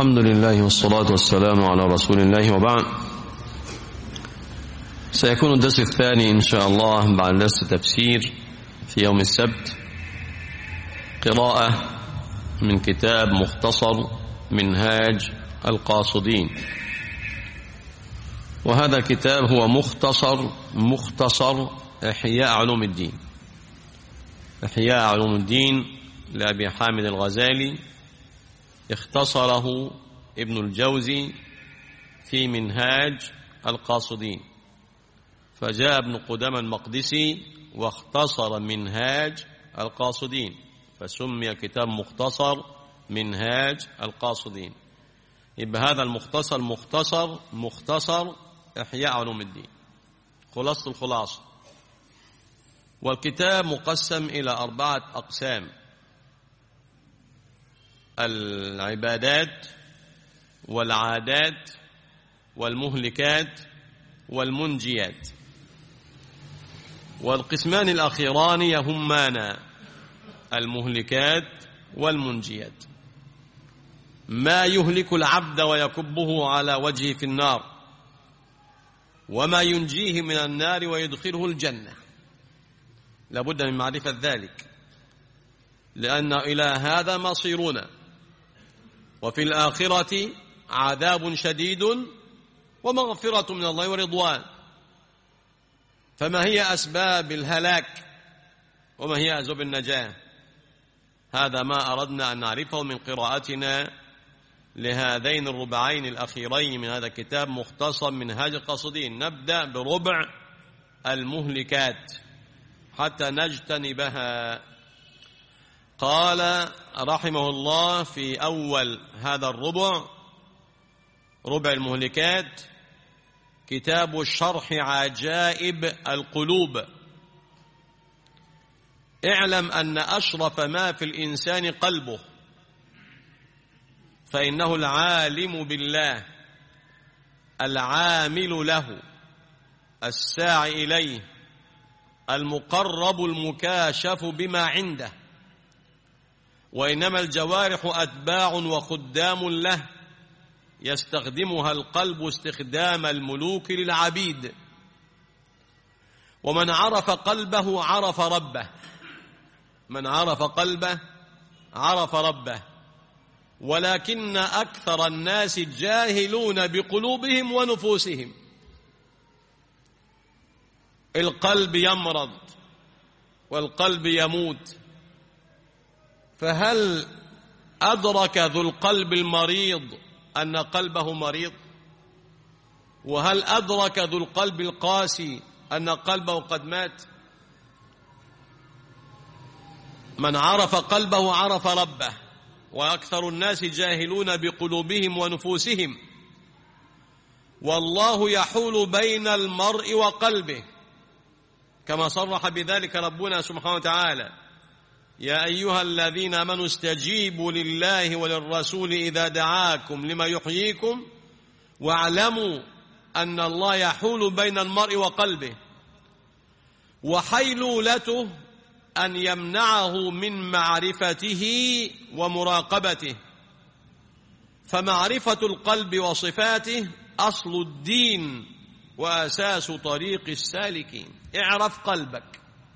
الحمد لله والصلاة والسلام على رسول الله وبعد سيكون الدرس الثاني إن شاء الله بعد درس التفسير في يوم السبت قراءة من كتاب مختصر منهاج القاصدين وهذا الكتاب هو مختصر مختصر إحياء علوم الدين إحياء علوم الدين لأبي حامد الغزالي اختصره ابن الجوزي في منهاج القاصدين فجاء ابن قدام المقدسي واختصر منهاج القاصدين فسمي الكتاب مختصر منهاج القاصدين يبقى هذا المختصر مختصر مختصر إحياء علوم الدين خلاصة الخلاصة والكتاب مقسم إلى أربعة أقسام العبادات والعادات والمهلكات والمنجيات والقسمان الأخيران يهمان المهلكات والمنجيات ما يهلك العبد ويكبه على وجهه في النار وما ينجيه من النار ويدخله الجنة لابد من معرفة ذلك لأن إلى هذا مصيرنا وفي الآخرة عذاب شديد ومغفرة من الله ورضوان فما هي أسباب الهلاك وما هي أسباب النجاة هذا ما أردنا أن نعرفه من قراءتنا لهذين الربعين الأخيرين من هذا الكتاب مختصر من هاج القاصدين نبدأ بربع المهلكات حتى نجتنبها قال رحمه الله في أول هذا الربع ربع المهلكات كتاب شرح عجائب القلوب اعلم أن أشرف ما في الإنسان قلبه فإنه العالم بالله العامل له الساعي إليه المقرب المكاشف بما عنده وإنما الجوارح أتباع وخدام له يستخدمها القلب استخدام الملوك للعبيد ومن عرف قلبه عرف ربه من عرف قلبه عرف ربه ولكن أكثر الناس جاهلون بقلوبهم ونفوسهم القلب يمرض والقلب يموت فهل أدرك ذو القلب المريض أن قلبه مريض وهل أدرك ذو القلب القاسي أن قلبه قد مات من عرف قلبه عرف ربه وأكثر الناس جاهلون بقلوبهم ونفوسهم والله يحول بين المرء وقلبه كما صرح بذلك ربنا سبحانه وتعالى يا أيها الذين آمنوا استجيبوا لله وللرسول إذا دعاكم لما يحييكم واعلموا أن الله يحول بين المرء وقلبه وحيلولته أن يمنعه من معرفته ومراقبته فمعرفة القلب وصفاته أصل الدين وأساس طريق السالكين اعرف قلبك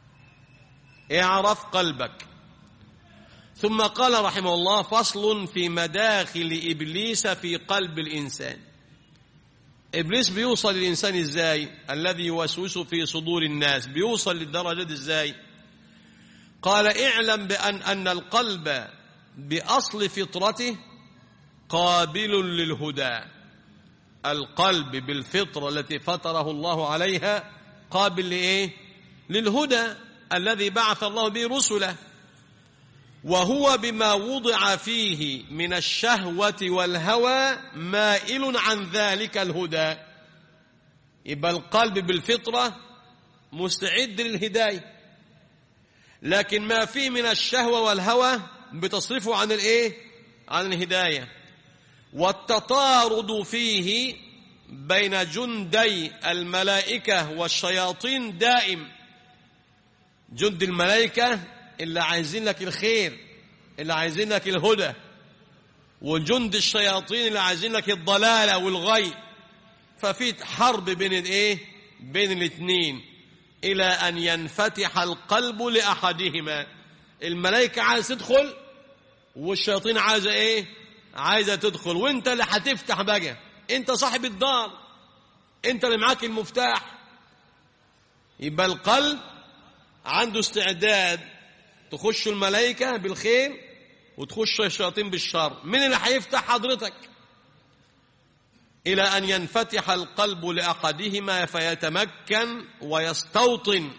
اعرف قلبك ثم قال رحمه الله فصل في مداخل إبليس في قلب الإنسان إبليس بيوصل للإنسان إزاي الذي يوسوس في صدور الناس بيوصل للدرجة دي إزاي قال اعلم بأن أن القلب بأصل فطرته قابل للهدى القلب بالفطرة التي فطره الله عليها قابل لإيه للهدى الذي بعث الله به رسله وهو بما وضع فيه من الشهوة والهوى مائل عن ذلك الهدى يبقى القلب بالفطرة مستعد للهداية لكن ما فيه من الشهوة والهوى بتصرفه عن الايه عن الهداية والتطارد فيه بين جندي الملائكة والشياطين دائم جند الملائكة اللي عايزين لك الخير اللي عايزين لك الهدى وجند الشياطين اللي عايزين لك الضلالة والغي ففي حرب بين الايه بين الاثنين الى ان ينفتح القلب لاحدهما الملائكه عايزه تدخل والشياطين عايزه ايه عايزه تدخل وانت اللي هتفتح بقى انت صاحب الدار انت اللي معاك المفتاح يبقى القلب عنده استعداد تخش الملائكه بالخير وتخش الشياطين بالشر مين اللي هيفتح حضرتك إلى أن ينفتح القلب لأحدهما فيتمكن ويستوطن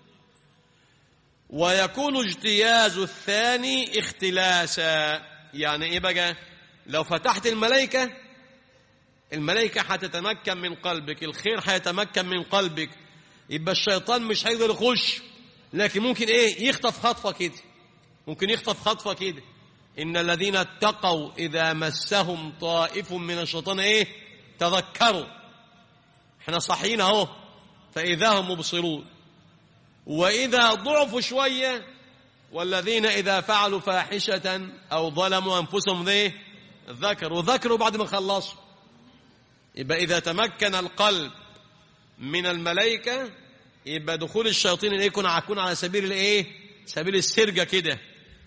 ويكون اجتياز الثاني اختلاسا يعني إيه بقى لو فتحت الملائكة الملائكة هتتمكن من قلبك الخير هيتمكن من قلبك يبقى الشيطان مش هيقدر يخش لكن ممكن ايه يخطف خطفة كده ممكن يخطف خطفة كده إن الذين اتقوا إذا مسهم طائف من الشيطان ايه تذكروا احنا صحيين اهو فإذا هم مبصرون وإذا ضعفوا شوية والذين إذا فعلوا فاحشة أو ظلموا أنفسهم ذي ذكروا ذكروا بعد ما خلصوا يبقى إذا تمكن القلب من الملائكة يبقى دخول الشياطين يكون يكون على سبيل الايه سبيل السرقة كده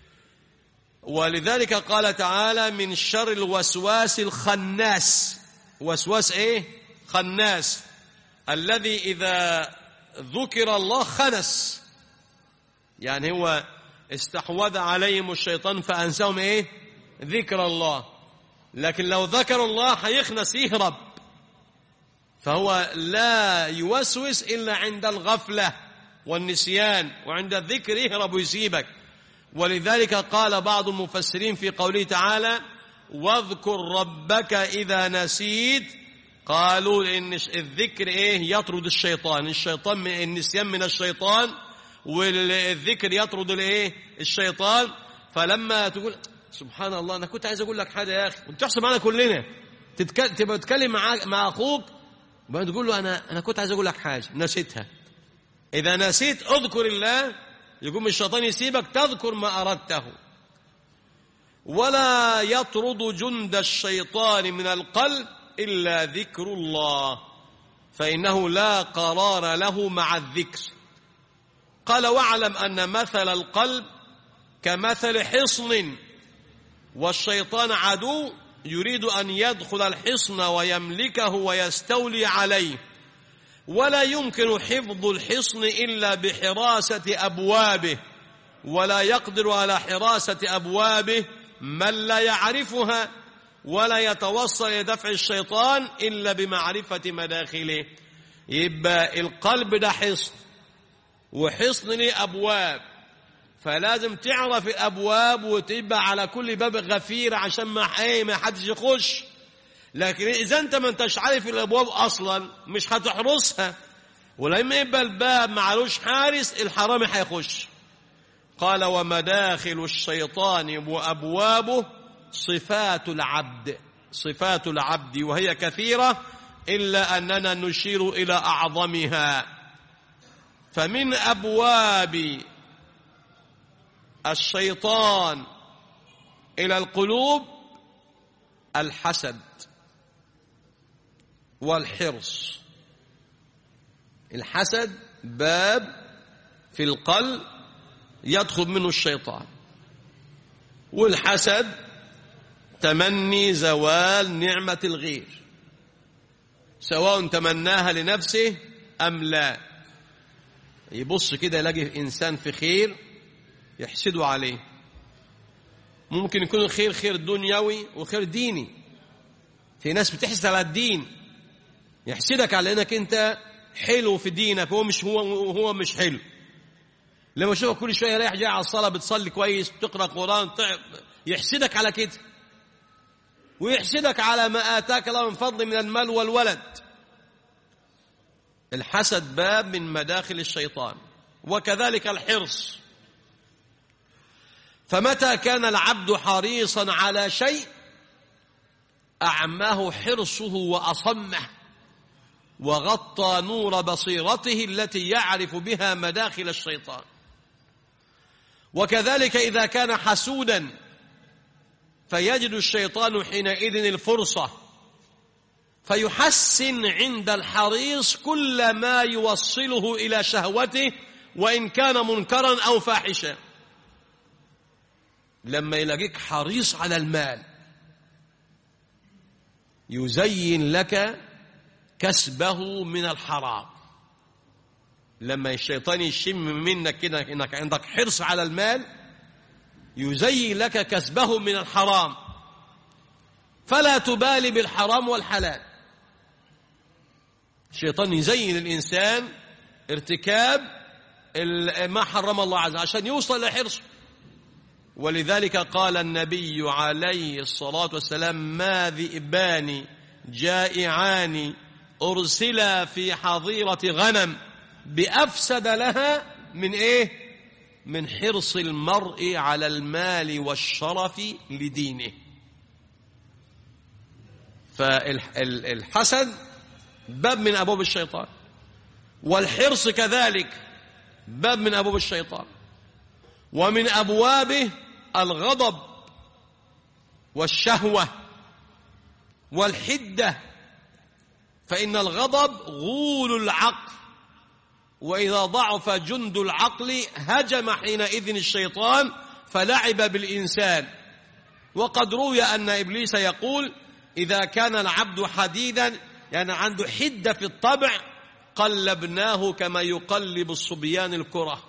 ولذلك قال تعالى من شر الوسواس الخناس وسواس ايه خناس الذي اذا ذكر الله خنس يعني هو استحوذ عليهم الشيطان فانساهم ايه ذكر الله لكن لو ذكروا الله هيخنس يهرب فهو لا يوسوس الا عند الغفله والنسيان وعند الذكر يهرب ويسيبك ولذلك قال بعض المفسرين في قوله تعالى واذكر ربك إذا نسيت قالوا إن الذكر إيه يطرد الشيطان الشيطان من النسيان من الشيطان والذكر يطرد الإيه الشيطان فلما تقول سبحان الله أنا كنت عايز أقول لك حاجة يا أخي وبتحصل معنا كلنا تتكلم تبقى تتكلم مع مع أخوك وبعدين تقول له أنا أنا كنت عايز أقول لك حاجة نسيتها إذا نسيت اذكر الله يقوم الشيطان يسيبك تذكر ما أردته ولا يطرد جند الشيطان من القلب إلا ذكر الله فإنه لا قرار له مع الذكر قال واعلم أن مثل القلب كمثل حصن والشيطان عدو يريد أن يدخل الحصن ويملكه ويستولي عليه ولا يمكن حفظ الحصن إلا بحراسة أبوابه ولا يقدر على حراسة أبوابه من لا يعرفها ولا يتوصل إلى دفع الشيطان إلا بمعرفة مداخله يبقى القلب ده حصن وحصن ليه أبواب فلازم تعرف الأبواب وتبقى على كل باب غفير عشان ما ايه ما حدش يخش لكن إذا أنت ما أنتش عارف الأبواب أصلا مش هتحرسها ولما يبقى الباب معلوش حارس الحرامي هيخش قال ومداخل الشيطان وأبوابه صفات العبد صفات العبد وهي كثيرة إلا أننا نشير إلى أعظمها فمن أبواب الشيطان إلى القلوب الحسد والحرص الحسد باب في القلب يدخل منه الشيطان والحسد تمني زوال نعمة الغير سواء تمناها لنفسه أم لا يبص كده يلاقي إنسان في خير يحسده عليه ممكن يكون الخير خير دنيوي وخير ديني في ناس بتحسد على الدين يحسدك على انك انت حلو في دينك هو مش هو هو مش حلو لما يشوفك كل شويه رايح جاي على الصلاه بتصلي كويس بتقرا قران يحسدك على كده ويحسدك على ما اتاك الله من فضل من المال والولد الحسد باب من مداخل الشيطان وكذلك الحرص فمتى كان العبد حريصا على شيء اعماه حرصه واصمه وغطى نور بصيرته التي يعرف بها مداخل الشيطان وكذلك إذا كان حسودا فيجد الشيطان حينئذ الفرصة فيحسن عند الحريص كل ما يوصله إلى شهوته وإن كان منكرا أو فاحشا لما يلاقيك حريص على المال يزين لك كسبه من الحرام لما الشيطان يشم منك كده انك عندك حرص على المال يزين لك كسبه من الحرام فلا تبالي بالحرام والحلال الشيطان يزين الإنسان ارتكاب ما حرم الله عز وجل عشان يوصل لحرصه ولذلك قال النبي عليه الصلاة والسلام ما ذئبان جائعان أرسلا في حظيرة غنم بأفسد لها من إيه من حرص المرء على المال والشرف لدينه فالحسد باب من أبواب الشيطان والحرص كذلك باب من أبواب الشيطان ومن أبوابه الغضب والشهوة والحدة فإن الغضب غول العقل وإذا ضعف جند العقل هجم حينئذ الشيطان فلعب بالإنسان وقد روي أن إبليس يقول إذا كان العبد حديدا يعني عنده حدة في الطبع قلبناه كما يقلب الصبيان الكرة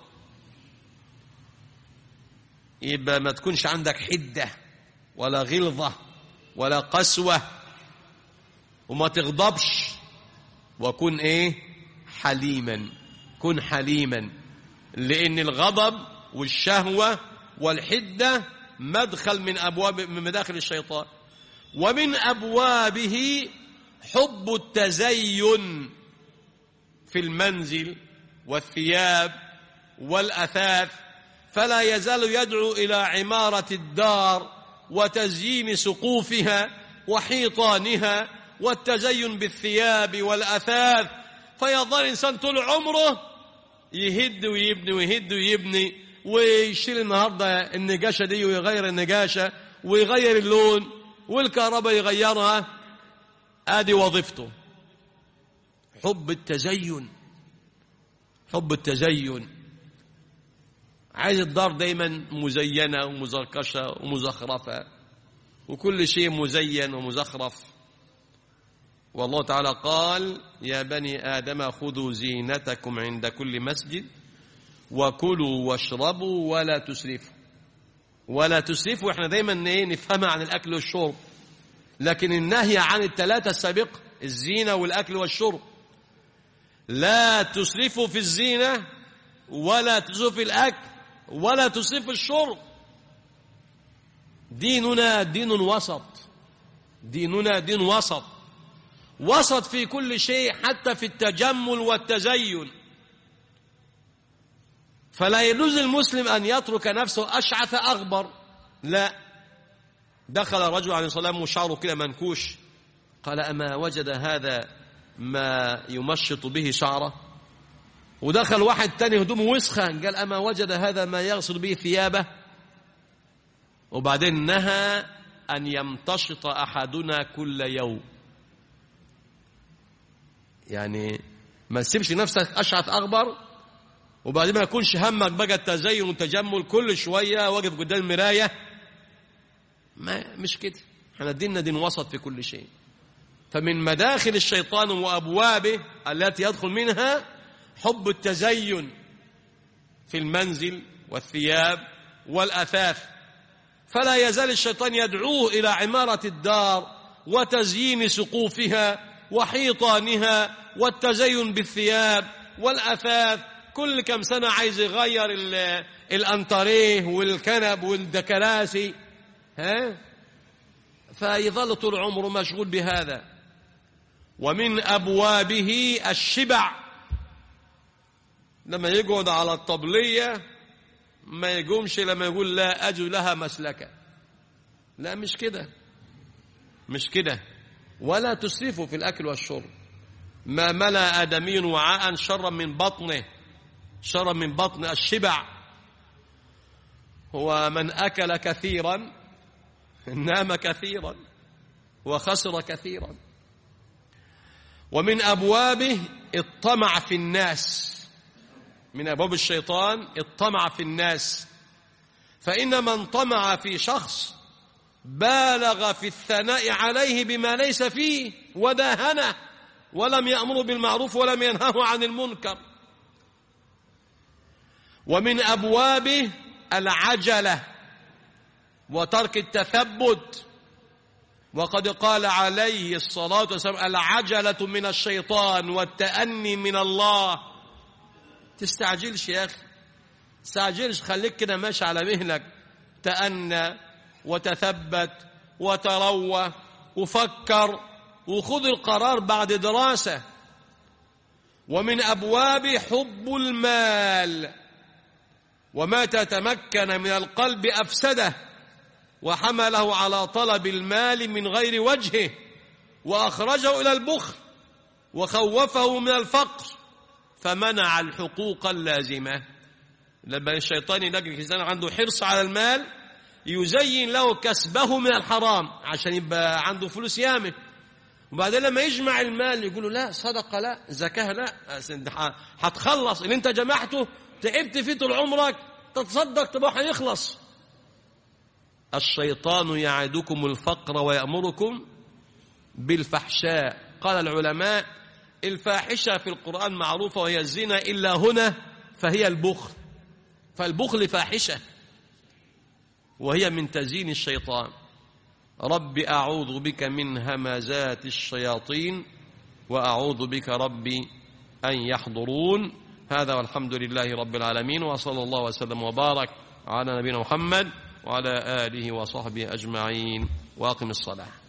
يبقى ما تكونش عندك حدة ولا غلظة ولا قسوة وما تغضبش وكن ايه حليما كن حليما لان الغضب والشهوة والحدة مدخل من ابواب من مداخل الشيطان ومن ابوابه حب التزين في المنزل والثياب والاثاث فلا يزال يدعو الى عماره الدار وتزيين سقوفها وحيطانها والتزين بالثياب والاثاث فيظل الانسان طول عمره يهد ويبني ويهد ويبني ويشيل النهارده النجاشه دي ويغير النجاشه ويغير اللون والكهرباء يغيرها ادي وظيفته حب التزين حب التزين عايز الدار دايما مزينه ومزركشه ومزخرفه وكل شيء مزين ومزخرف والله تعالى قال يا بني ادم خذوا زينتكم عند كل مسجد وكلوا واشربوا ولا تسرفوا ولا تسرفوا احنا دايما ايه نفهمها عن الاكل والشرب لكن النهي عن الثلاثة السابقة الزينة والأكل والشرب لا تسرفوا في الزينة ولا تسرفوا في الأكل ولا تسرفوا في الشرب ديننا دين وسط ديننا دين وسط وسط في كل شيء حتى في التجمل والتزين فلا يجوز المسلم أن يترك نفسه أشعث أغبر لا دخل رجل عليه الصلاة والسلام وشعره كده منكوش قال أما وجد هذا ما يمشط به شعره ودخل واحد تاني هدومه وسخة قال أما وجد هذا ما يغسل به ثيابه وبعدين نهى أن يمتشط أحدنا كل يوم يعني ما تسيبش نفسك أشعث أغبر وبعدين ما يكونش همك بقى التزين والتجمل كل شوية واقف قدام المراية ما مش كده احنا ديننا دين وسط في كل شيء فمن مداخل الشيطان وابوابه التي يدخل منها حب التزين في المنزل والثياب والاثاث فلا يزال الشيطان يدعوه الى عماره الدار وتزيين سقوفها وحيطانها والتزين بالثياب والاثاث كل كم سنه عايز يغير الانتريه والكنب والكراسي ها فيظل طول عمره مشغول بهذا ومن أبوابه الشبع لما يقعد على الطبلية ما يقومش لما يقول لا أجد لها مسلكة لا مش كده مش كده ولا تسرفوا في الأكل والشرب ما ملا آدمي وعاء شرا من بطنه شرا من بطن الشبع هو من أكل كثيرا نام كثيرا وخسر كثيرا ومن أبوابه الطمع في الناس من أبواب الشيطان الطمع في الناس فإن من طمع في شخص بالغ في الثناء عليه بما ليس فيه وداهنه ولم يأمر بالمعروف ولم ينهه عن المنكر ومن أبوابه العجلة وترك التثبت وقد قال عليه الصلاة والسلام العجلة من الشيطان والتأني من الله تستعجلش يا أخي تستعجلش خليك كده ماشي على مهلك تأنى وتثبت وتروى وفكر وخذ القرار بعد دراسة ومن أبواب حب المال وما تتمكن من القلب أفسده وحمله على طلب المال من غير وجهه وأخرجه إلى البخل وخوفه من الفقر فمنع الحقوق اللازمة لما الشيطان يلاقي الإنسان عنده حرص على المال يزين له كسبه من الحرام عشان يبقى عنده فلوس يامه وبعدين لما يجمع المال يقولوا لا صدقة لا زكاة لا هتخلص اللي انت جمعته تعبت فيه طول عمرك تتصدق تبقى هيخلص الشيطان يعدكم الفقر ويأمركم بالفحشاء قال العلماء الفاحشة في القرآن معروفة وهي الزنا إلا هنا فهي البخل فالبخل فاحشة وهي من تزيين الشيطان رب أعوذ بك من همزات الشياطين وأعوذ بك ربي أن يحضرون هذا والحمد لله رب العالمين وصلى الله وسلم وبارك على نبينا محمد وعلى آله وصحبه أجمعين واقم الصلاة